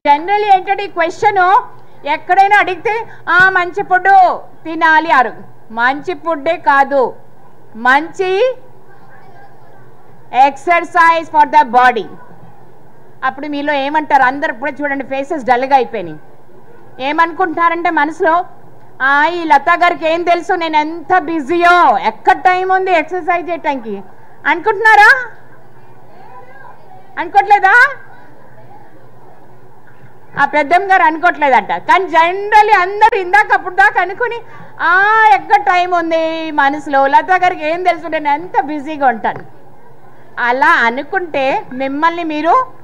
general ఏంటంటే ఈ question ఎక్కడైనా అడిగితే ఆ మంచి ఫుడ్ తినాలి అరు మంచి ఫుడ్డే కాదు మంచి ఎక్సర్సైజ్ ఫర్ ద బాడీ అప్పుడు మీలో ఏమంటారు అందరు ఇప్పుడే చూడండి ఫేసెస్ డల్గా అయిపోయినాయి ఏమనుకుంటున్నారంటే మనసులో "ఆ, ఈ లతా గారికి ఏం తెలుసు నేను ఎంత బిజీయో ఎక్కడ టైం ఉంది ఎక్సర్సైజ్ చేయటానికి అనుకుంటున్నారా అనుకోవట్లేదా ఆ పెద్దమ్మ గారు అనుకోవట్లేదంట కానీ జనరల్లీ అందరు ఇందాక అప్పుడు దాకా అనుకుని ఆ ఎక్కడ టైం ఉంది మనసులో లతా గారికి ఏం తెలుసు నేను ఎంత బిజీగా ఉంటాను అలా అనుకుంటే మిమ్మల్ని మీరు